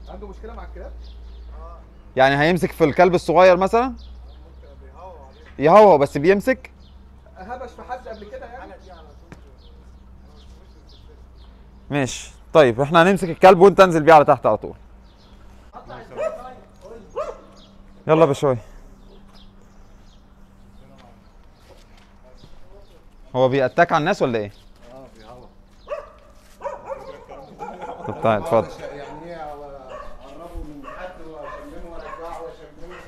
عنده مشكله مع الكلاب يعني هيمسك في الكلب الصغير مثلا ممكن بيهوى عليه يهوهو بس بيمسك هبش في حد قبل كده يعني ماشي طيب احنا هنمسك الكلب وانت انزل بيه على تحت على طول يلا يا بشوي هو بيأتاك على الناس ولا ايه؟ اه بيهوى طب تعال اتفضل يعني ايه اقربه من حد واشممه وارجعه واشممه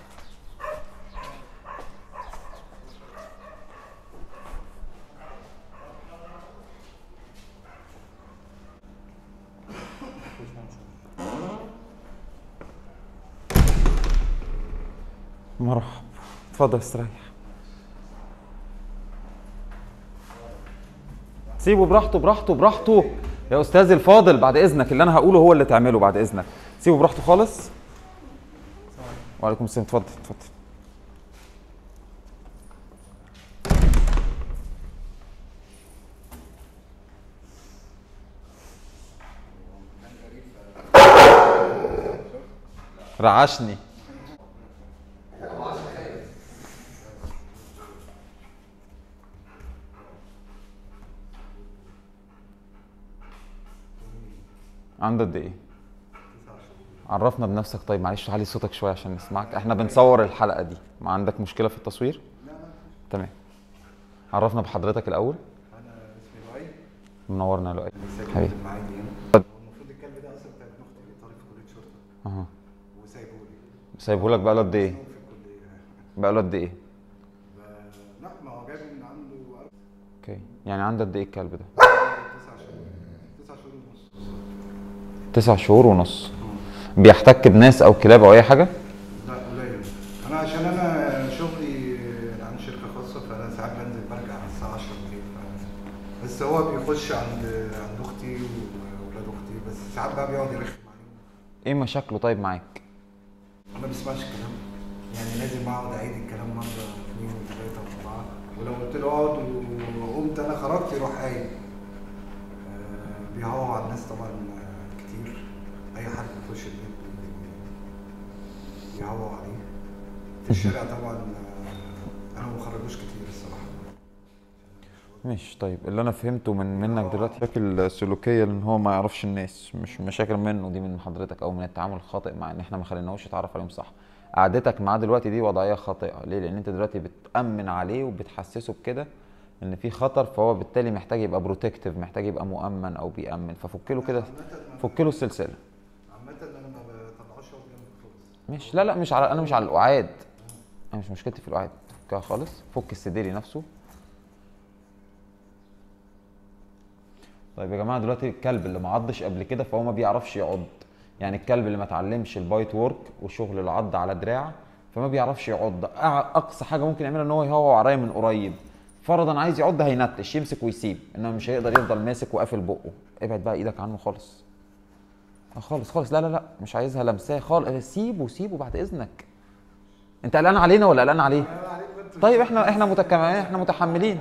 مرحبا اتفضل استريح سيبه براحته براحته براحته يا استاذ الفاضل بعد اذنك اللي انا هقوله هو اللي تعمله بعد اذنك سيبه براحته خالص وعليكم السلام اتفضل اتفضل رعشني عنده قد ايه؟ عرفنا بنفسك طيب معلش علي صوتك شويه عشان نسمعك احنا بنصور الحلقه دي ما عندك مشكله في التصوير؟ تمام عرفنا بحضرتك الاول انا اسمي لؤي منورنا يا لؤي ساكن حبيبي. في المعادي هنا اتفضل. هو المفروض الكلب ده اصلا بتاع ابن اختي طالب في كليه شرطه اها وسايبه لي سايبه لك بقاله قد ايه؟ في الكليه بقاله قد ايه؟ ب- لا ما هو جايب من عنده اوكي يعني عنده قد ايه الكلب ده؟ تسع شهور تسع شهور ونص تسع شهور ونص بيحتك بناس او كلاب او اي حاجه؟ لا قليل انا عشان انا شغلي انا عندي شركه خاصه فانا ساعات بنزل برجع على الساعه 10 بالليل ف... بس هو بيخش عند عند اختي واولاد اختي بس ساعات بقى بيقعد يرخم عليهم ايه مشاكله طيب معاك؟ ما بيسمعش الكلام يعني لازم اقعد اعيد الكلام مره اثنين وثلاثه واربعه ولو قلت له اقعد وقمت انا خرجت يروح قايم آه، بيهوى على الناس طبعا آه، كتير اي حد بيخش البيت بي- بيهوى عليه في الشارع طبعا آه، انا ما بخرجوش كتير الصراحه مش طيب اللي انا فهمته من منك دلوقتي مشاكل سلوكيه لان هو ما يعرفش الناس مش مشاكل منه دي من حضرتك او من التعامل الخاطئ مع ان احنا ما خليناهوش يتعرف عليهم صح قعدتك معاه دلوقتي دي وضعيه خاطئه ليه لان انت دلوقتي بتامن عليه وبتحسسه بكده ان في خطر فهو بالتالي محتاج يبقى بروتكتيف محتاج يبقى مؤمن او بيامن ففك له كده فك له السلسله عامه انا ما بطلعوش يقعد جنبي خالص مش لا لا مش على انا مش على القعاد انا مش مشكلتي في القعاد فكها خالص فك السديري نفسه طيب يا جماعه دلوقتي الكلب اللي ما عضش قبل كده فهو ما بيعرفش يعض يعني الكلب اللي ما اتعلمش البايت وورك وشغل العض على دراع فما بيعرفش يعض أع- اقصى حاجه ممكن يعملها ان هو يهوى ورايا من قريب فرضا عايز يعض هينتش يمسك ويسيب انما مش هيقدر يفضل ماسك وقافل بقه ابعد بقى ايدك عنه خالص آه خالص خالص لا لا لا مش عايزها لمساه خالص سيبه سيبه بعد اذنك انت قلقان علينا ولا قلقان عليه طيب احنا احنا متكاملين احنا متحملين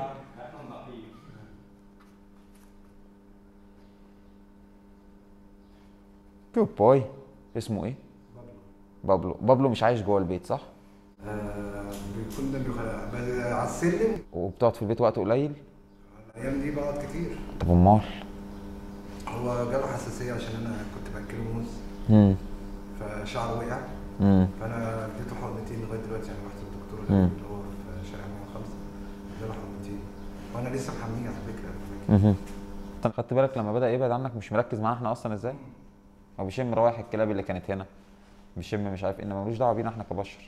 جود بوي اسمه ايه بابلو بابلو مش عايش جوه البيت صح آه بيكون ده بيخ- بس على السلم وبتقعد في البيت وقت قليل الايام دي بقعد كتير طب امال هو جاله حساسيه عشان انا كنت باكله موز امم فشعره وقع امم فانا اديته حقنتين لغايه دلوقتي يعني رحت للدكتور مم. اللي هو في شارع 105 اداله حقنتين وانا لسه محميه على فكره انت خدت بالك لما بدا يبعد عنك مش مركز معانا احنا اصلا ازاي هو بيشم روايح الكلاب اللي كانت هنا بيشم مش عارف ايه انما ملوش دعوه بينا احنا كبشر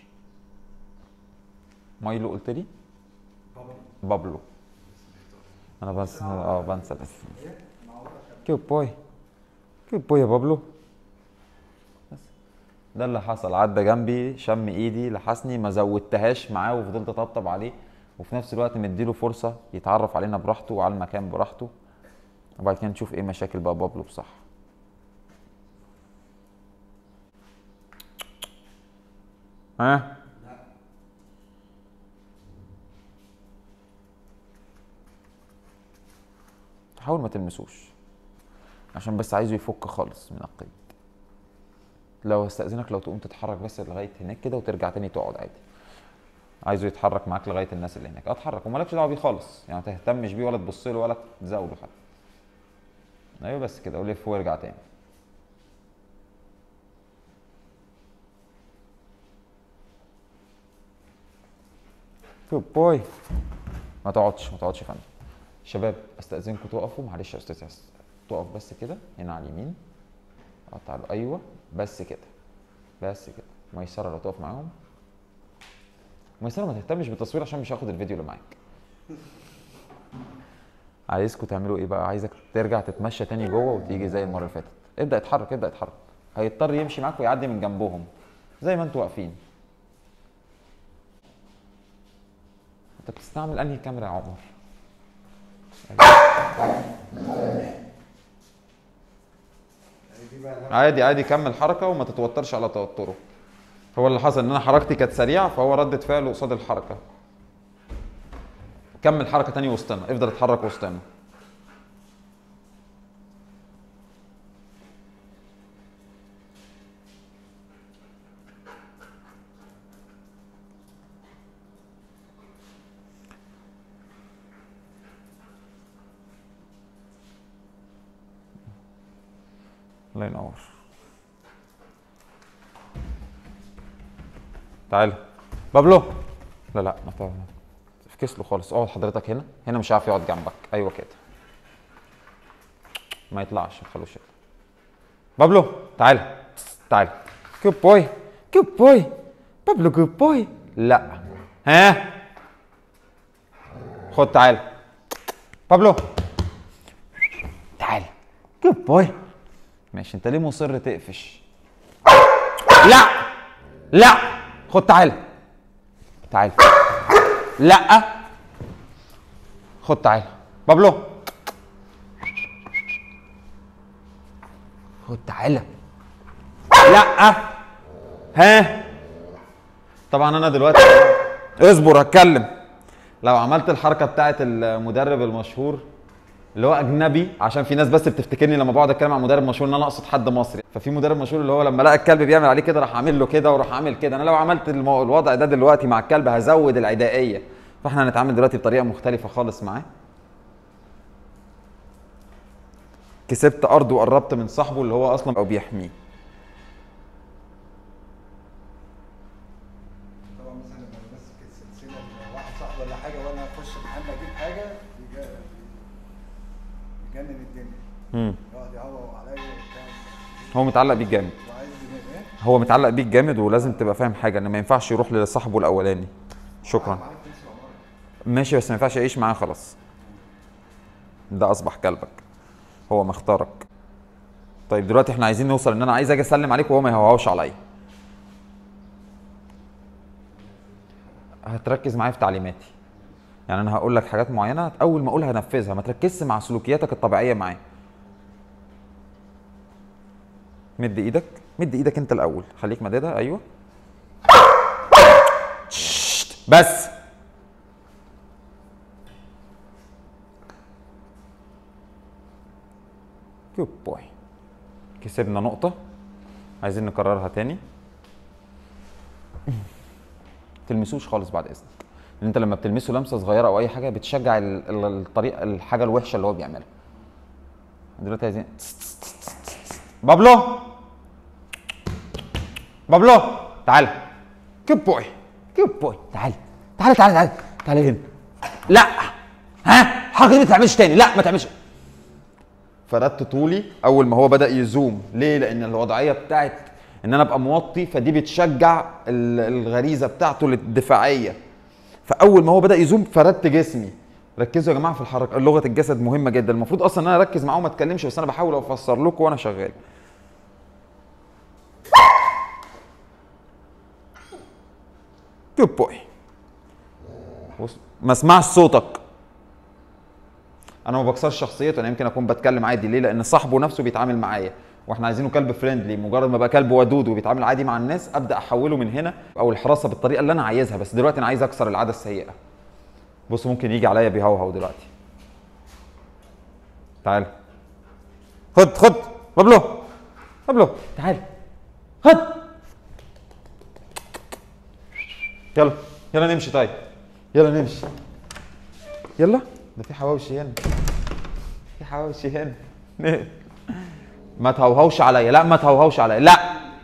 مايلو قلت لي بابلو انا بس اه بنسى الاسم كيوت بوي كيوت بوي يا بابلو بس ده اللي حصل عدى جنبي شم ايدي لحسني ما زودتهاش معاه وفضلت اطبطب عليه وفي نفس الوقت مديله فرصه يتعرف علينا براحته وعلى المكان براحته وبعد كده نشوف ايه مشاكل بقى بابلو بصح ها حاول ما تلمسوش عشان بس عايزه يفك خالص من القيد لو استاذنك لو تقوم تتحرك بس لغايه هناك كده وترجع تاني تقعد عادي عايزه يتحرك معاك لغايه الناس اللي هناك اتحرك ومالكش دعوه بيه خالص يعني ما تهتمش بيه ولا تبص له ولا تزاوله حتى ايوه بس كده ولف وارجع تاني جود بوي ما تقعدش ما تقعدش يا فندم شباب استاذنكم تقفوا معلش يا استاذ ياسر تقف بس كده هنا على اليمين اه تعالوا ايوه بس كده بس كده ميسره لو تقف معاهم ميسره ما تهتمش بالتصوير عشان مش هاخد الفيديو اللي معاك عايزكم تعملوا ايه بقى عايزك ترجع تتمشى تاني جوه وتيجي زي المره اللي فاتت ابدا اتحرك ابدا اتحرك هيضطر يمشي معاك ويعدي من جنبهم زي ما انتوا واقفين انت بتستعمل انهي كاميرا يا عمر دي بقى اللي عادي عادي كمل حركه وما تتوترش على توتره هو اللي حصل ان انا حركتي كانت سريعه فهو ردة فعله قصاد الحركه كمل حركه تاني وسطنا افضل اتحرك وسطنا الله ينور تعال بابلو لا لا ما تعال افكس له خالص اقعد حضرتك هنا هنا مش عارف يقعد جنبك ايوه كده ما يطلعش ما تخلوش يطلع بابلو تعال تعال جود بوي جود بوي بابلو جود بوي لا ها خد تعال بابلو تعال جود بوي ماشي انت ليه مصر تقفش لا لا خد تعال تعال لا خد تعال بابلو خد تعال لا ها طبعا انا دلوقتي اصبر هتكلم لو عملت الحركه بتاعت المدرب المشهور اللي هو اجنبي عشان في ناس بس بتفتكرني لما بقعد اتكلم عن مدرب مشهور ان انا اقصد حد مصري ففي مدرب مشهور اللي هو لما لقى الكلب بيعمل عليه كده راح عامل له كده وراح عامل كده انا لو عملت المو... الوضع ده دلوقتي مع الكلب هزود العدائيه فاحنا هنتعامل دلوقتي بطريقه مختلفه خالص معاه كسبت ارض وقربت من صاحبه اللي هو اصلا او بيحميه طبعا مثلا لما ماسك السلسله واحد صاحبي ولا حاجه وانا اخش محل اجيب حاجه يج- يجنن الدنيا مم. يقعد يهوى عليا وبتاع هو متعلق بيك جامد وعايز دماغ ايه؟ هو متعلق بيك جامد ولازم تبقى فاهم حاجه ان ما ينفعش يروح لصاحبه الاولاني شكرا معاك تمشي عمارة. ماشي بس ما ينفعش يعيش معاه خلاص ده اصبح كلبك هو مختارك طيب دلوقتي احنا عايزين نوصل ان انا عايز اجي اسلم عليك وهو ما يهوهوش عليا هتركز معايا في تعليماتي يعني انا هقول لك حاجات معينه اول ما اقولها نفذها ما تركزش مع سلوكياتك الطبيعيه معاه مد ايدك مد ايدك انت الاول خليك مددها ايوه ششت، بس جود بوي كسبنا نقطة عايزين نكررها تاني تلمسوش خالص بعد اذنك لان انت لما بتلمسه لمسه صغيره او اي حاجه بتشجع ال- ال- الطريقه الحاجه الوحشه اللي هو بيعملها دلوقتي عايزين بابلو بابلو تعال جود بوي جود بوي تعال تعال تعال تعال تعال هنا لا ها الحركه دي ما تعملش تاني لا ما تعملش فردت طولي اول ما هو بدا يزوم ليه لان الوضعيه بتاعت ان انا ابقى موطي فدي بتشجع ال- الغريزه بتاعته للدفاعيه فاول ما هو بدا يزوم فردت جسمي ركزوا يا جماعه في الحركه لغه الجسد مهمه جدا المفروض اصلا ان انا اركز معاه وما اتكلمش بس انا بحاول افسر لكم وانا شغال جود بوي ما اسمعش صوتك انا ما بكسرش شخصيته انا يمكن اكون بتكلم عادي ليه لان صاحبه نفسه بيتعامل معايا واحنا عايزينه كلب فريندلي مجرد ما بقى كلب ودود وبيتعامل عادي مع الناس ابدا احوله من هنا او الحراسه بالطريقه اللي انا عايزها بس دلوقتي انا عايز اكسر العاده السيئه بص ممكن يجي عليا بيهوهو دلوقتي تعال خد خد بابلو بابلو تعال خد يلا يلا نمشي طيب يلا نمشي يلا ده في حواوشي هنا في حواوشي هنا ما تهوهوش عليا لا ما تهوهوش عليا لا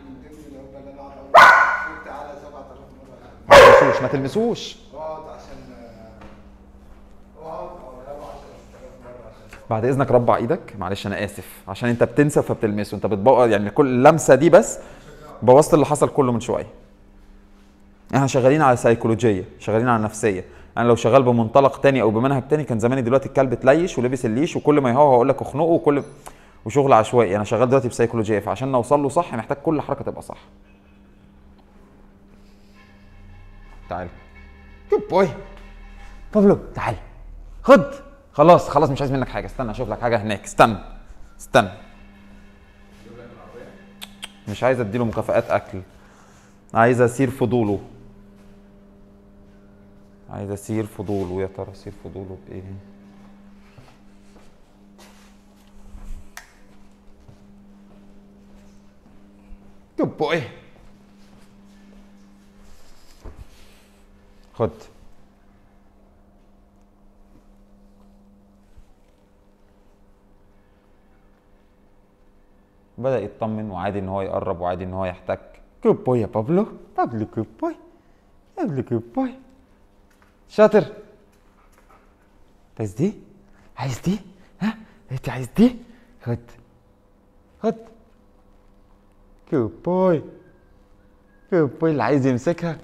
تعالى 7000 مره ما تلمسوش ما تلمسوش اقعد عشان اقعد او يلا 10000 مره عشان بعد اذنك ربع ايدك معلش انا اسف عشان انت بتنسى فبتلمسه انت بتبقى يعني كل لمسه دي بس بوظت اللي حصل كله من شويه احنا شغالين على سيكولوجيه شغالين على نفسيه انا لو شغال بمنطلق تاني او بمنهج تاني كان زماني دلوقتي الكلب اتليش ولبس الليش وكل ما يهوى هقول لك اخنقه وكل وشغل عشوائي انا شغال دلوقتي بسيكولوجيه فعشان نوصل له صح محتاج كل حركه تبقى صح تعال جود بوي بابلو تعال خد خلاص خلاص مش عايز منك حاجه استنى اشوف لك حاجه هناك استنى استنى مش عايز اديله مكافآت اكل عايز اسير فضوله عايز اسير فضوله يا ترى اسير فضوله بايه جود بوي خد بدأ يطمن وعادي ان هو يقرب وعادي ان هو يحتك جود بوي يا بابلو بابلو جود بوي بابلو جود بوي شاطر عايز دي عايز دي ها انت عايز دي خد خد جود بوي جود بوي اللي عايز يمسكها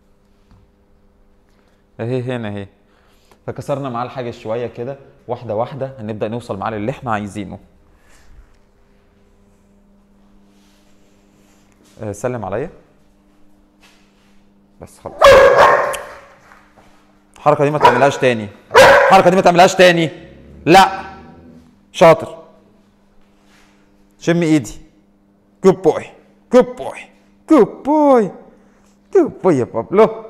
اهي هنا اهي فكسرنا معاه الحاجة شوية كده واحدة واحدة هنبدأ نوصل معاه للي احنا عايزينه آه، سلم عليا بس خلاص الحركة دي ما تعملهاش تاني الحركة دي ما تعملهاش تاني لا شاطر شم ايدي جود بوي جود بوي جود بوي جود بوي يا بابلو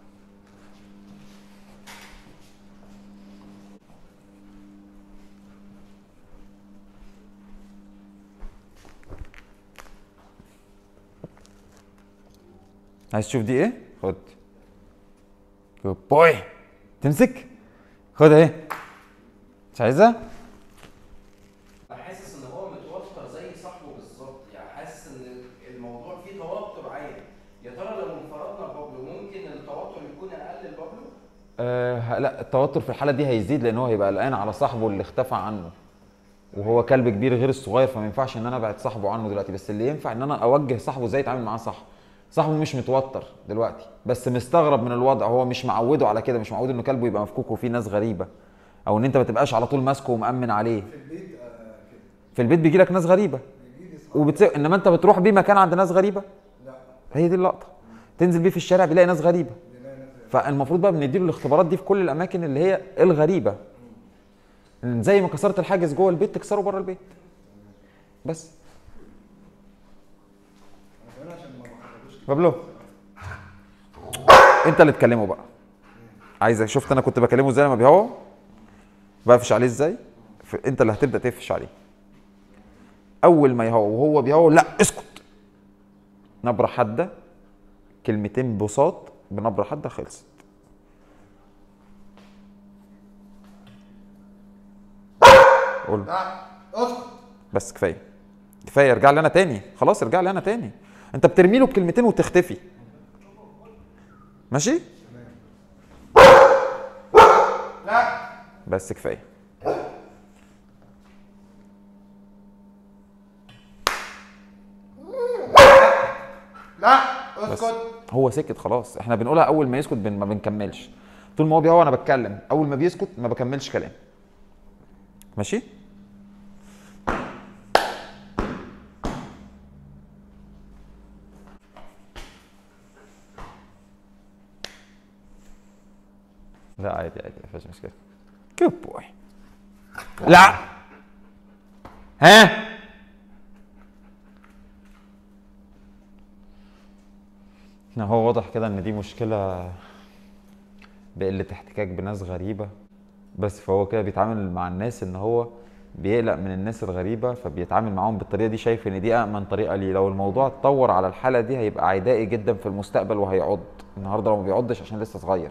عايز تشوف دي ايه؟ خد جود بوي تمسك خد اهي مش عايزها؟ حاسس ان هو متوتر زي صاحبه بالظبط يعني حاسس ان الموضوع فيه توتر عالي يا ترى لو انفردنا بابلو ممكن التوتر يكون اقل لبابلو آه لا التوتر في الحالة دي هيزيد لأن هو هيبقى قلقان على صاحبه اللي اختفى عنه وهو كلب كبير غير الصغير فما ينفعش ان انا ابعد صاحبه عنه دلوقتي بس اللي ينفع ان انا اوجه صاحبه ازاي يتعامل معاه صح صاحبه مش متوتر دلوقتي بس مستغرب من الوضع هو مش معوده على كده مش معود انه كلبه يبقى مفكوك وفيه ناس غريبه او ان انت ما تبقاش على طول ماسكه ومأمن عليه في البيت آه كده في البيت بيجي لك ناس غريبه بيجي لي صحاب وبتس... انما انت بتروح بيه مكان عند ناس غريبه لا هي دي اللقطه تنزل بيه في الشارع بيلاقي ناس غريبه بنلاقي ناس فالمفروض بقى بنديله الاختبارات دي في كل الاماكن اللي هي الغريبه إن زي ما كسرت الحاجز جوه البيت تكسره بره البيت بس انا كمان عشان ما بحرجوش بابلو انت اللي تكلمه بقى عايزك شفت انا كنت بكلمه ازاي لما بيهوى بقفش عليه ازاي ف- انت اللي هتبدا تقفش عليه اول ما يهوى وهو بيهوى لا اسكت نبره حاده كلمتين بساط بنبره حاده خلصت قول لا اسكت بس كفايه كفايه ارجع لي انا تاني خلاص ارجع لي انا تاني انت بترمي له بكلمتين وتختفي ماشي لا بس كفايه لا بس اسكت هو سكت خلاص احنا بنقولها اول ما يسكت بن ما بنكملش طول ما هو بيهوى انا بتكلم اول ما بيسكت ما بكملش كلام ماشي لا عادي عادي ما فيهاش مشكله جود بوي لا ها لا، هو واضح كده ان دي مشكلة بقلة احتكاك بناس غريبة بس فهو كده بيتعامل مع الناس ان هو بيقلق من الناس الغريبه فبيتعامل معاهم بالطريقه دي شايف ان دي امن طريقه ليه لو الموضوع اتطور على الحاله دي هيبقى عدائي جدا في المستقبل وهيعض النهارده لو ما بيعضش عشان لسه صغير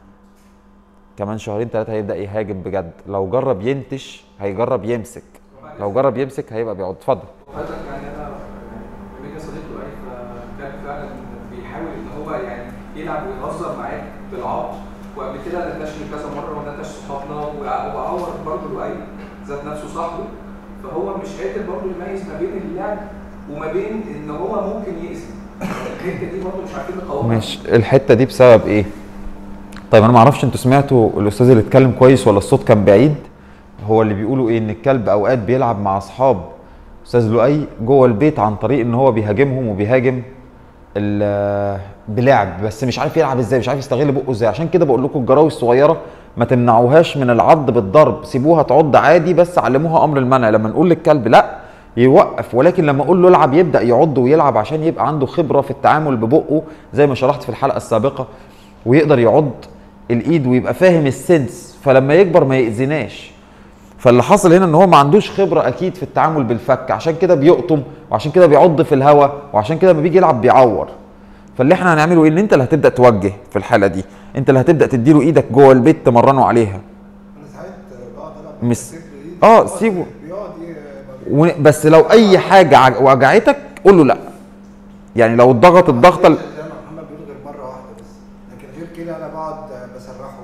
كمان شهرين ثلاثه هيبدا يهاجم بجد لو جرب ينتش هيجرب يمسك لو جرب يمسك هيبقى بيعض اتفضل حضرتك يعني انا لما اجي صديق له فكان فعلا بيحاول ان هو يعني يلعب ويهزر معاك بالعض وقبل كده نتشني كذا مره ونتش صحابنا وع- وعور برضه لؤي ذات نفسه صاحبه فهو مش قادر برضه يميز ما بين اللعب وما بين ان هو ممكن يأذي الحته دي برضه مش عارفين نقاومها مش الحته دي بسبب ايه طيب انا ما اعرفش انتوا سمعتوا الاستاذ اللي اتكلم كويس ولا الصوت كان بعيد هو اللي بيقولوا ايه ان الكلب اوقات بيلعب مع اصحاب استاذ لؤي جوه البيت عن طريق ان هو بيهاجمهم وبيهاجم ال- بلعب بس مش عارف يلعب ازاي مش عارف يستغل بقه ازاي عشان كده بقول لكم الجراوي الصغيره ما تمنعوهاش من العض بالضرب سيبوها تعض عادي بس علموها امر المنع لما نقول للكلب لا يوقف ولكن لما اقول له العب يبدا يعض ويلعب عشان يبقى عنده خبره في التعامل ببقه زي ما شرحت في الحلقه السابقه ويقدر يعض الايد ويبقى فاهم السنس فلما يكبر ما ياذيناش فاللي حصل هنا ان هو ما عندوش خبره اكيد في التعامل بالفك عشان كده بيقطم وعشان كده بيعض في الهواء وعشان كده لما بيجي يلعب بيعور فاللي احنا هنعمله ايه ان انت اللي هتبدا توجه في الحاله دي انت اللي هتبدا تديله ايدك جوه البيت تمرنه عليها انا ساعات بقعد العب مش- بسيب له إيدي، آه، بيقعد- سيبه. بيقعد ي- ما بي- و- بس لو اي حاجه عج- وجعتك قول له لا يعني لو اتضغط الضغطه ال- زي ما محمد بيقول غير مره واحده بس لكن غير كده انا بقعد بسرحه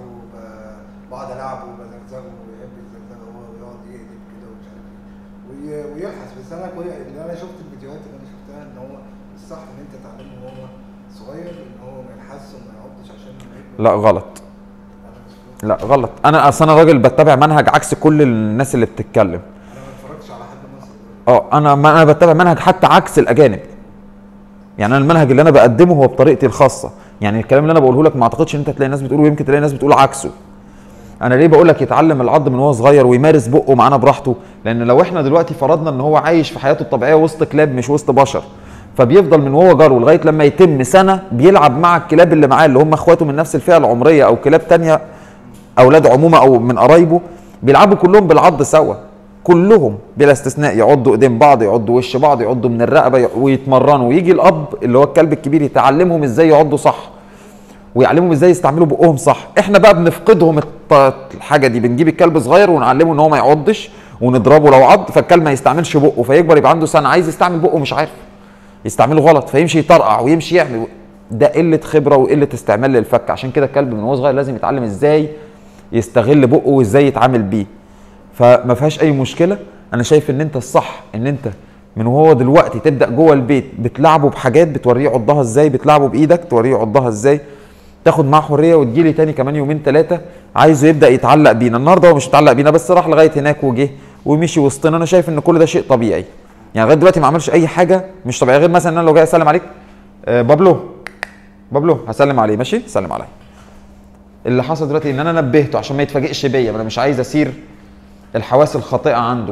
ب- بقعد العبه وبزغزغه ويحب يزغزغه هو ويقعد يقلب كده ومش عارف ايه وي- ويلحس بس انا كوي... اللي انا شفت الفيديوهات اللي انا شفتها ان هو الصح ان انت تعلمه وهو صغير ان هو ما يلحسش وما يعضش عشان لما يكبر لا غلط انا مش لا غلط انا اصل انا راجل بتبع منهج عكس كل الناس اللي بتتكلم انا ما اتفرجتش على حد مصري اه انا ما انا بتبع منهج حتى عكس الاجانب يعني انا المنهج اللي انا بقدمه هو بطريقتي الخاصه يعني الكلام اللي انا بقوله لك ما اعتقدش ان انت تلاقي ناس بتقوله ويمكن تلاقي ناس بتقول عكسه انا ليه بقول لك يتعلم العض من وهو صغير ويمارس بقه معانا براحته لان لو احنا دلوقتي فرضنا ان هو عايش في حياته الطبيعيه وسط كلاب مش وسط بشر فبيفضل من وهو جرو لغايه لما يتم سنه بيلعب مع الكلاب اللي معاه اللي هم اخواته من نفس الفئه العمريه او كلاب تانية اولاد عمومه او من قرايبه بيلعبوا كلهم بالعض سوا كلهم بلا استثناء يعضوا ايدين بعض يعضوا وش بعض يعضوا من الرقبه يع- ويتمرنوا ويجي الاب اللي هو الكلب الكبير يتعلمهم ازاي يعضوا صح ويعلمهم ازاي يستعملوا بقهم صح احنا بقى بنفقدهم الط- الحاجه دي بنجيب الكلب صغير ونعلمه ان هو ما يعضش ونضربه لو عض فالكلب ما يستعملش بقه فيكبر يبقى عنده سنه عايز يستعمل بقه مش عارف يستعمله غلط فيمشي يطرقع ويمشي يعمل ده قله خبره وقله استعمال للفك عشان كده الكلب من وهو صغير لازم يتعلم ازاي يستغل بقه وازاي يتعامل بيه فما فيهاش اي مشكله انا شايف ان انت الصح ان انت من وهو دلوقتي تبدا جوه البيت بتلعبه بحاجات بتوريه عضها ازاي بتلعبه بايدك توريه عضها ازاي تاخد معاه حريه وتجيلي تاني كمان يومين ثلاثه عايزه يبدا يتعلق بينا النهارده هو مش متعلق بينا بس راح لغايه هناك وجه ومشي وسطنا انا شايف ان كل ده شيء طبيعي يعني لغايه دلوقتي ما عملش اي حاجه مش طبيعيه غير مثلا ان انا لو جاي اسلم عليك آه بابلو بابلو هسلم عليه ماشي سلم عليا اللي حصل دلوقتي ان انا نبهته عشان ما يتفاجئش بيا ما انا مش عايز اسير الحواس الخاطئه عنده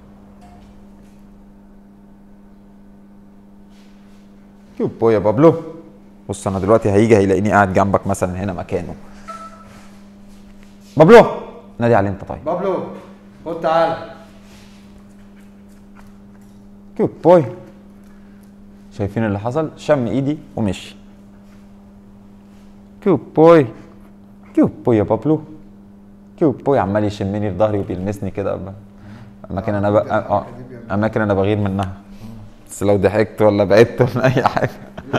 يوبو يا بابلو بص انا دلوقتي هيجي هيلاقيني قاعد جنبك مثلا هنا مكانه بابلو نادي عليه انت طيب بابلو خد تعالى كيوت بوي شايفين اللي حصل شم ايدي ومشي كيوت بوي كيوت بوي يا بابلو كيوت بوي عمال يشمني في ظهري وبيلمسني كده أما- اماكن انا ب... اه اماكن انا بغير منها بس لو ضحكت ولا بعدت ولا اي حاجه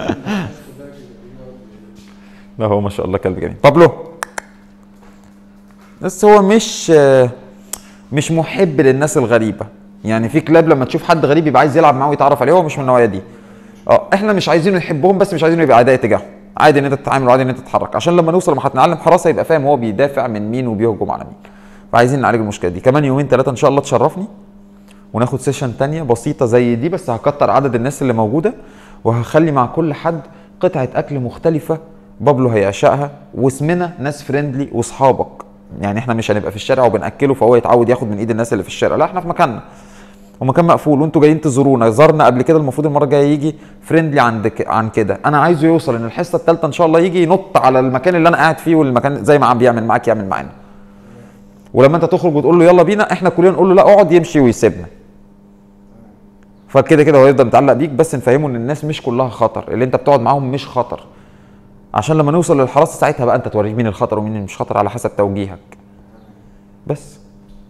لا هو ما شاء الله كلب جميل بابلو بس هو مش مش محب للناس الغريبه يعني في كلاب لما تشوف حد غريب يبقى عايز يلعب معاه ويتعرف عليه هو مش من النوعيه دي اه احنا مش عايزينه يحبهم بس مش عايزينه يبقى عداء تجاههم عادي ان انت تتعامل وعادي ان انت تتحرك عشان لما نوصل لما هنتعلم حراسه يبقى فاهم هو بيدافع من مين وبيهجم على مين فعايزين نعالج المشكله دي كمان يومين ثلاثه ان شاء الله تشرفني وناخد سيشن تانية بسيطة زي دي بس هكتر عدد الناس اللي موجودة وهخلي مع كل حد قطعة أكل مختلفة بابلو هيعشقها واسمنا ناس فريندلي واصحابك يعني احنا مش هنبقى في الشارع وبناكله فهو يتعود ياخد من ايد الناس اللي في الشارع لا احنا في مكاننا ومكان مقفول وانتوا جايين تزورونا زارنا قبل كده المفروض المره الجايه يجي فريندلي عند ك... عن كده انا عايزه يوصل ان الحصه الثالثه ان شاء الله يجي ينط على المكان اللي انا قاعد فيه والمكان زي ما عم بيعمل معاك يعمل معانا ولما انت تخرج وتقول له يلا بينا احنا كلنا نقول له لا اقعد يمشي ويسيبنا فكده كده هو يفضل متعلق بيك بس نفهمه ان الناس مش كلها خطر اللي انت بتقعد معاهم مش خطر عشان لما نوصل للحراسه ساعتها بقى انت توريه مين الخطر ومين اللي مش خطر على حسب توجيهك بس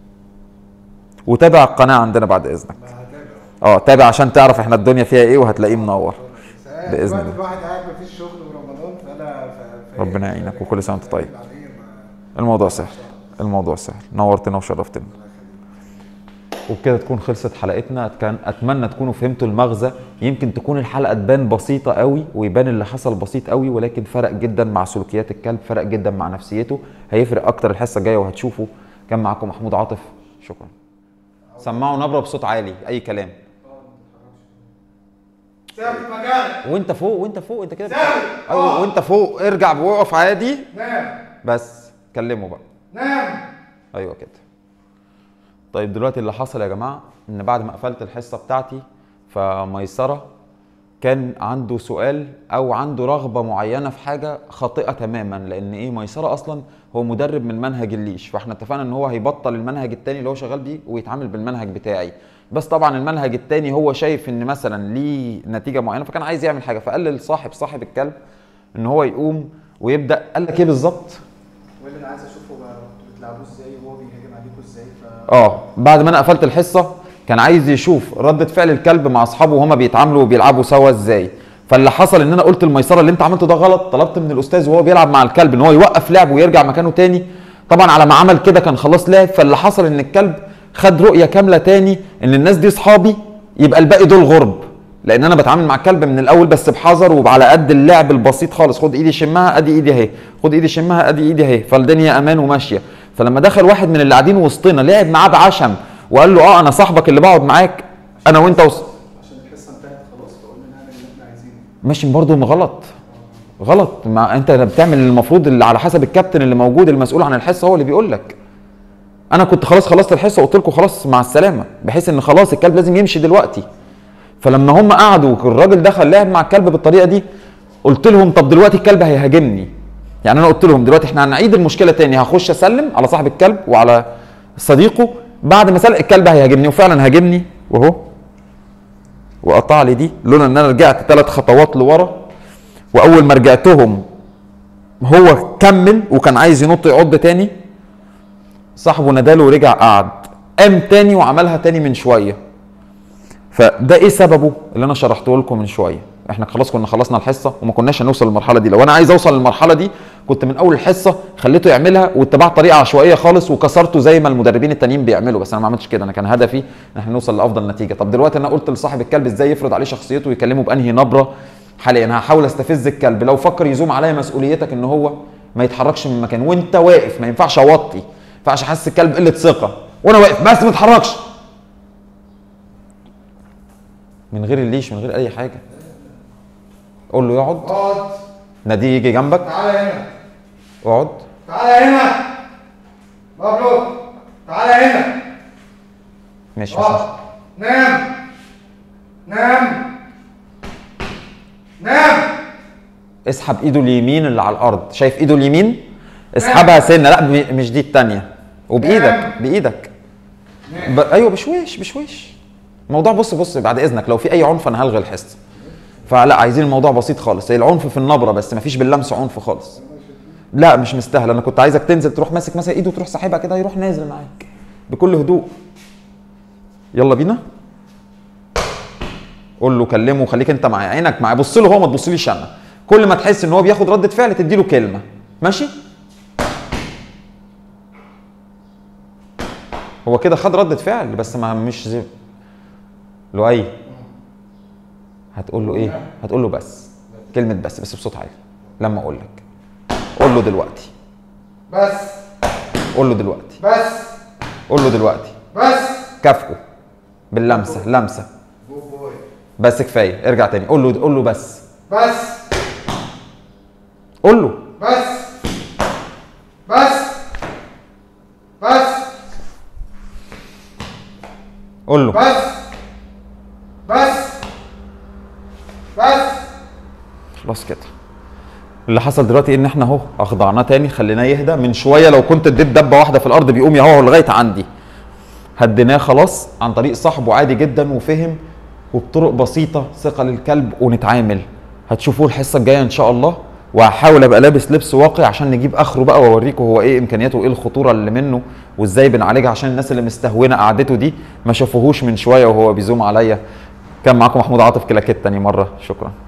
وتابع القناه عندنا بعد اذنك ما هتابع اه تابع عشان تعرف احنا الدنيا فيها ايه وهتلاقيه منور ساعات بإذن الوقت الله. الواحد قاعد مفيش شغل ورمضان فانا ف- ف- ربنا يعينك وكل سنة وأنت طيب. العادية ما- الموضوع سهل الموضوع سهل نورتنا وشرفتنا وبكده تكون خلصت حلقتنا كان اتمنى تكونوا فهمتوا المغزى يمكن تكون الحلقه تبان بسيطه قوي ويبان اللي حصل بسيط قوي ولكن فرق جدا مع سلوكيات الكلب فرق جدا مع نفسيته هيفرق اكتر الحصه الجايه وهتشوفوا كان معاكم محمود عاطف شكرا سمعوا نبره بصوت عالي اي كلام ثابت مكانك وانت فوق وانت فوق انت كده ثابت. أيوة آه. وانت فوق ارجع وقف عادي نام بس كلمه بقى نام ايوه كده طيب دلوقتي اللي حصل يا جماعه ان بعد ما قفلت الحصه بتاعتي فميسره كان عنده سؤال او عنده رغبه معينه في حاجه خاطئه تماما لان ايه ميسره اصلا هو مدرب من منهج الليش فاحنا اتفقنا ان هو هيبطل المنهج التاني اللي هو شغال بيه ويتعامل بالمنهج بتاعي بس طبعا المنهج التاني هو شايف ان مثلا ليه نتيجه معينه فكان عايز يعمل حاجه فقال لصاحب صاحب الكلب ان هو يقوم ويبدا قال لك ايه بالظبط واللي انا عايز اشوفه بقى انتوا بتلعبوه ازاي وهو بيهاجم عليكم ازاي ف اه بعد ما انا قفلت الحصه كان عايز يشوف ردة فعل الكلب مع اصحابه وهما بيتعاملوا وبيلعبوا سوا ازاي فاللي حصل ان انا قلت الميسره اللي انت عملته ده غلط طلبت من الاستاذ وهو بيلعب مع الكلب ان هو يوقف لعب ويرجع مكانه تاني طبعا على ما عمل كده كان خلاص لعب فاللي حصل ان الكلب خد رؤيه كامله تاني ان الناس دي اصحابي يبقى الباقي دول غرب لان انا بتعامل مع الكلب من الاول بس بحذر وعلى قد اللعب البسيط خالص خد ايدي شمها ادي ايدي اهي خد ايدي شمها ادي ايدي اهي فالدنيا امان وماشيه فلما دخل واحد من اللي قاعدين وسطنا لعب معاه بعشم وقال له اه انا صاحبك اللي بقعد معاك انا وانت وص... عشان الحصه انتهت خلاص فقلنا نعمل اللي احنا عايزينه ماشي برضه غلط غلط ما انت بتعمل المفروض اللي على حسب الكابتن اللي موجود المسؤول عن الحصه هو اللي بيقول لك انا كنت خلاص خلصت الحصه وقلت لكم خلاص مع السلامه بحيث ان خلاص الكلب لازم يمشي دلوقتي فلما هم قعدوا الراجل دخل لعب مع الكلب بالطريقه دي قلت لهم طب دلوقتي الكلب هيهاجمني يعني انا قلت لهم دلوقتي احنا هنعيد المشكله تاني هخش اسلم على صاحب الكلب وعلى صديقه بعد ما سلق الكلب هيهاجمني وفعلا هاجمني وهو وقطع لي دي لولا ان انا رجعت ثلاث خطوات لورا واول ما رجعتهم هو كمل وكان عايز ينط يعض تاني صاحبه ناداله ورجع قعد قام تاني وعملها تاني من شويه فده ايه سببه اللي انا شرحته لكم من شويه احنا خلاص كنا خلصنا الحصه وما كناش هنوصل للمرحله دي لو انا عايز اوصل للمرحله دي كنت من اول الحصه خليته يعملها واتبعت طريقه عشوائيه خالص وكسرته زي ما المدربين التانيين بيعملوا بس انا ما عملتش كده انا كان هدفي ان احنا نوصل لافضل نتيجه طب دلوقتي انا قلت لصاحب الكلب ازاي يفرض عليه شخصيته ويكلمه بانهي نبره حاليا انا هحاول استفز الكلب لو فكر يزوم عليا مسؤوليتك ان هو ما يتحركش من مكانه وانت واقف ما ينفعش اوطي ما ينفعش احس الكلب قله ثقه وانا واقف بس ما اتحركش من غير الليش من غير اي حاجه قول له يقعد اقعد ناديه يجي جنبك تعالى هنا اقعد تعالى هنا مبروك تعالى هنا ماشي مش اقعد نام نام نام اسحب ايده اليمين اللي على الارض شايف ايده اليمين اسحبها سنه لا ب- مش دي التانية وبايدك نعم. بايدك نام ب... ايوه بشويش بشويش الموضوع بص بص بعد اذنك لو في اي عنف انا هلغي الحصه فلا عايزين الموضوع بسيط خالص هي العنف في النبره بس مفيش باللمس عنف خالص لا مش مستاهل انا كنت عايزك تنزل تروح ماسك مثلا ايده وتروح ساحبها كده يروح نازل معاك بكل هدوء يلا بينا قول له كلمه وخليك انت معاه عينك معاه بص له هو ما تبصليش انا كل ما تحس ان هو بياخد رده فعل تدي له كلمه ماشي هو كده خد ردة فعل بس ما مش زي لؤي هتقول له ايه هتقول له بس كلمة بس بس بصوت عالي لما اقول لك قول له دلوقتي بس قول له دلوقتي بس قول له دلوقتي بس كافئه باللمسة لمسة جود بوي بس كفاية ارجع تاني قول له قول له بس بس قول له بس بس بس قول له بس بس بس خلاص كده اللي حصل دلوقتي ان احنا اهو اخضعناه تاني خليناه يهدى من شويه لو كنت اديت دبه واحده في الارض بيقوم يهوهو لغايه عندي هديناه خلاص عن طريق صاحبه عادي جدا وفهم وبطرق بسيطه ثقه للكلب ونتعامل هتشوفوه الحصه الجايه ان شاء الله وهحاول ابقى لابس لبس واقي عشان نجيب اخره بقى واوريكم هو ايه امكانياته وايه الخطوره اللي منه وازاي بنعالجها عشان الناس اللي مستهونه قعدته دي ما شافوهوش من شويه وهو بيزوم عليا كان معاكم محمود عاطف كلاكيت تاني مره شكرا